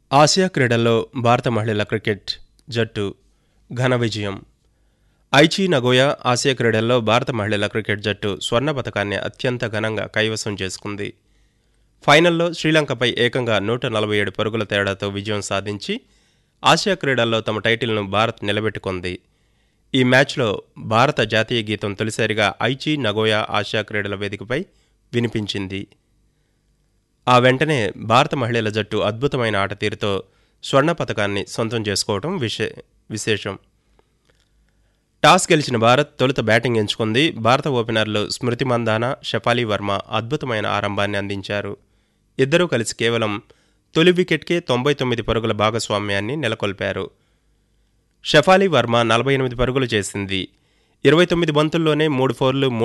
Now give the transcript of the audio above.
Asia క్రీడల్లో భారత మహిళల క్రికెట్ జట్టు ఘన విజయం ఐచి నగోయా ఆసియా క్రీడల్లో భారత మహిళల క్రికెట్ జట్టు స్వర్ణ పథకాన్ని అత్యంత ఘనంగా కైవసం చేసుకుంది ఫైనల్లో శ్రీలంకపై ఏకంగా నూట నలభై ఏడు పరుగుల తేడాతో విజయం సాధించి ఆసియా క్రీడల్లో తమ టైటిల్ను భారత్ నిలబెట్టుకుంది ఈ మ్యాచ్లో భారత జాతీయ గీతం తొలిసారిగా ఐచి నగోయా ఆసియా క్రీడల వేదికపై వినిపించింది ఆ వెంటనే భారత మహిళల జట్టు అద్భుతమైన ఆట తీరుతో స్వర్ణ పథకాన్ని సొంతం చేసుకోవడం విశే విశేషం టాస్ గెలిచిన భారత్ తొలుత బ్యాటింగ్ ఎంచుకుంది భారత ఓపెనర్లు స్మృతి మందాన షఫాలి వర్మ అద్భుతమైన ఆరంభాన్ని అందించారు ఇద్దరూ కలిసి కేవలం తొలి వికెట్కే తొంభై తొమ్మిది పరుగుల భాగస్వామ్యాన్ని నెలకొల్పారు షఫాలి వర్మ నలభై ఎనిమిది పరుగులు చేసింది ఇరవై తొమ్మిది బంతుల్లోనే మూడు ఫోర్లు